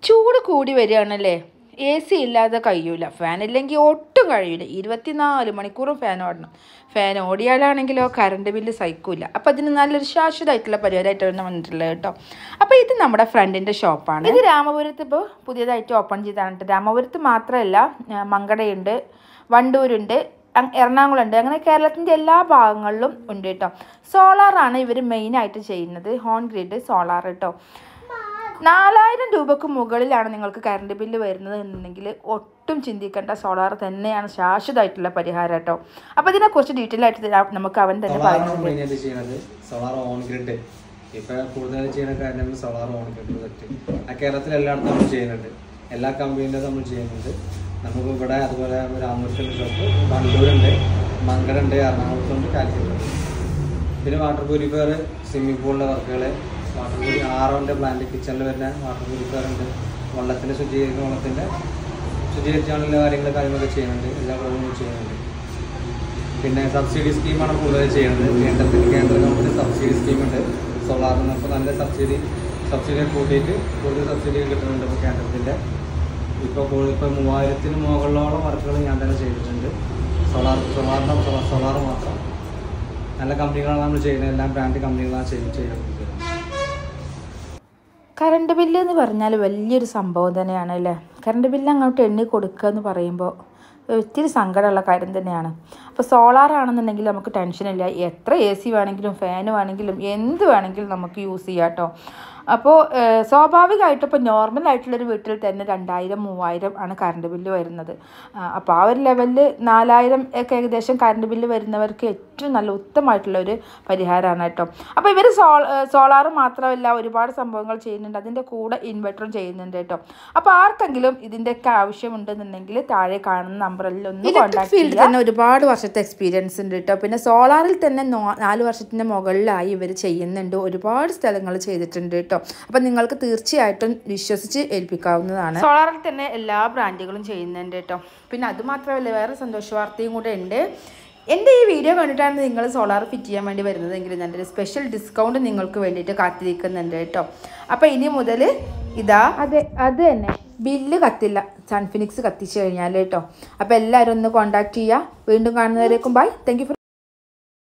ചൂട് കൂടി വരികയാണല്ലേ A C ഇല്ലാതെ കഴിയൂല ഫാൻ ഇല്ലെങ്കിൽ ഒട്ടും കഴിയൂല ഇരുപത്തിനാല് മണിക്കൂറും ഫാൻ ഓടണം ഫാൻ ഓടിയാലാണെങ്കിലോ കറണ്ട് ബില്ല് സഹിക്കൂല അപ്പോൾ അതിന് നല്ലൊരു ശാശ്വതമായിട്ടുള്ള പരിഹാരമായിട്ടാണ് വന്നിട്ടുള്ളത് കേട്ടോ അപ്പോൾ ഇത് നമ്മുടെ ഫ്രണ്ടിൻ്റെ ഷോപ്പാണ് ഇത് രാമപുരത്ത് ഇപ്പോൾ പുതിയതായിട്ട് ഓപ്പൺ ചെയ്താണ് ട്ടോ. രാമപുരത്ത് മാത്രമല്ല ആ, മങ്കടയുണ്ട് വണ്ടൂരുണ്ട് അങ് എറണാകുളമുണ്ട് അങ്ങനെ കേരളത്തിൻ്റെ എല്ലാ ഭാഗങ്ങളിലും ഉണ്ട് കേട്ടോ സോളാറാണ് ഇവർ മെയിനായിട്ട് ചെയ്യുന്നത് ഹോൺ ഗ്രിഡ് സോളാർ കേട്ടോ നാലായിരം രൂപക്ക് മുകളിലാണ് നിങ്ങൾക്ക് കറണ്ട് ബില്ല് വരുന്നത് എന്നുണ്ടെങ്കിൽ ഒട്ടും ചിന്തിക്കേണ്ട സോളാർ തന്നെയാണ് ശാശ്വതമായിട്ടുള്ള പരിഹാരം കേട്ടോ അപ്പോൾ ഇതിനെക്കുറിച്ച് ഡീറ്റെയിൽ ആയിട്ട് തരാം. നമുക്ക് അവൻ തന്നെ സോളാറാണ് പറയുന്നത് മെയിനായിട്ട് ചെയ്യുന്നത് സോളാർ ഓൺ ഗ്രിഡ് ഇപ്പൊ കൂടുതൽ ചെയ്യുന്ന കാര്യം സോളാർ ഓൺ ഗ്രിഡ് സെറ്റ് ആ കേരളത്തിൽ എല്ലായിടത്തും നമ്മൾ ചെയ്യുന്നുണ്ട് എല്ലാ കമ്പനിയിലും നമ്മൾ ചെയ്യുന്നുണ്ട് നമുക്ക് ഇവിടെ അതുപോലെ രാമപുരത്തുണ്ട് ഷോപ്പ് വണ്ടൂരുണ്ട് മങ്കടുണ്ട് എറണാകുളത്തുണ്ട് കാലിക്കറ്റുണ്ട് പിന്നെ വാട്ടർ പ്യൂരിഫയർ സ്വിമ്മിംഗ് പൂളിലെ വർക്കുകൾ വാട്ടർ പ്യൂരി ആറോൻ്റെ പ്ലാന്റ് കിച്ചണിൽ വരുന്ന വാട്ടർ പ്യൂരിഫയർ ഉണ്ട് വെള്ളത്തിൻ്റെ ശുചീകരിക്കുന്ന വെള്ളത്തിൻ്റെ ശുചീകരിച്ചാണുള്ള കാര്യങ്ങൾ കാര്യങ്ങളൊക്കെ ചെയ്യുന്നുണ്ട് എല്ലാ കാര്യങ്ങളും ചെയ്യുന്നുണ്ട് പിന്നെ സബ്സിഡി സ്കീമാണ് കൂടുതൽ ചെയ്യുന്നത് കേന്ദ്രത്തിൽ കേന്ദ്ര ഗവൺമെൻറ് സബ്സിഡി സ്കീമുണ്ട് സോളാറിന് ഇപ്പോൾ നല്ല സബ്സിഡി സബ്സിഡി കൂട്ടിയിട്ട് കൂടുതൽ സബ്സിഡി കിട്ടുന്നുണ്ട് ഇപ്പോൾ കേന്ദ്രത്തിൻ്റെ ഇപ്പോൾ കൂടുതൽ ഇപ്പോൾ മൂവായിരത്തിന് മുകളിലോളം വർക്കുകൾ ഞാൻ തന്നെ ചെയ്തിട്ടുണ്ട് സോളാർ സോളാറിൻ്റെ സോളാർ മാത്രം നല്ല കമ്പനികളാണ് നമ്മൾ ചെയ്യുന്നത് എല്ലാം ബ്രാൻഡ് കമ്പനികളാണ് ചെയ്ത് ചെയ്യുന്നത് കറണ്ട് ബില്ല് എന്ന് പറഞ്ഞാൽ വലിയൊരു സംഭവം തന്നെയാണ് അല്ലേ കറണ്ട് ബില്ല് അങ്ങോട്ട് എണ്ണി കൊടുക്കുക എന്ന് പറയുമ്പോൾ ഒത്തിരി സങ്കടമുള്ള കാര്യം തന്നെയാണ് അപ്പോൾ സോളാർ ആണെന്നുണ്ടെങ്കിൽ നമുക്ക് ടെൻഷനില്ല എത്ര എ സി വേണമെങ്കിലും ഫാൻ വേണമെങ്കിലും എന്ത് വേണമെങ്കിലും നമുക്ക് യൂസ് ചെയ്യാം കേട്ടോ അപ്പോൾ ഏഹ്, സ്വാഭാവികമായിട്ടും ഇപ്പോൾ നോർമൽ ആയിട്ടുള്ളൊരു വീട്ടിൽ തന്നെ രണ്ടായിരം മൂവായിരം ആണ് കറണ്ട് ബില്ല് വരുന്നത് ആ, അപ്പോൾ ആ ഒരു ലെവലിൽ നാലായിരം ഒക്കെ ഏകദേശം കറണ്ട് ബില്ല് വരുന്നവർക്ക് ഏറ്റവും നല്ല ഉത്തമമായിട്ടുള്ള ഒരു പരിഹാരമാണ് കേട്ടോ അപ്പോൾ ഇവർ സോൾ സോളാർ മാത്രമല്ല ഒരുപാട് സംഭവങ്ങൾ ചെയ്യുന്നുണ്ട് അതിൻ്റെ കൂടെ ഇൻവെർട്ടറും ചെയ്യുന്നുണ്ട് കേട്ടോ അപ്പോൾ ആർക്കെങ്കിലും ഇതിൻ്റെയൊക്കെ ആവശ്യമുണ്ടെന്നുണ്ടെങ്കിൽ താഴെ കാണുന്ന നമ്പറിൽ ഒന്ന് കോൺടാക്ട് ഫീൽഡിൽ തന്നെ ഒരുപാട് വർഷത്തെ എക്സ്പീരിയൻസ് ഉണ്ട് കേട്ടോ പിന്നെ സോളാറിൽ തന്നെ നോ- നാല് വർഷത്തിൻ്റെ മുകളിലായി ഇവർ ചെയ്യുന്നുണ്ട് ഒരുപാട് സ്ഥലങ്ങൾ ചെയ്തിട്ടുണ്ട് കേട്ടോ അപ്പം നിങ്ങൾക്ക് തീർച്ചയായിട്ടും വിശ്വസിച്ച് ഏൽപ്പിക്കാവുന്നതാണ് സോളാറിൽ തന്നെ എല്ലാ ബ്രാൻഡുകളും ചെയ്യുന്നുണ്ട് കേട്ടോ പിന്നെ അത് മാത്രമല്ല വേറെ സന്തോഷ വാർത്തയും കൂടെ ഉണ്ട് എൻ്റെ ഈ വീഡിയോ കണ്ടിട്ടാണ് നിങ്ങൾ സോളാർ ഫിറ്റ് ചെയ്യാൻ വേണ്ടി വരുന്നതെങ്കിൽ നല്ലൊരു സ്പെഷ്യൽ ഡിസ്കൗണ്ട് നിങ്ങൾക്ക് വേണ്ടിയിട്ട് കാത്തിരിക്കുന്നുണ്ട് കേട്ടോ അപ്പോൾ ഇനി മുതൽ ഇതാ അതെ അത് തന്നെ ബില്ല് കത്തില്ല സൺഫിനിക്സ് കത്തിച്ചു കഴിഞ്ഞാൽ കേട്ടോ അപ്പോൾ എല്ലാവരും ഒന്ന് കോൺടാക്ട് ചെയ്യുക വീണ്ടും കാണുന്നവരേക്കും ബൈ താങ്ക് യു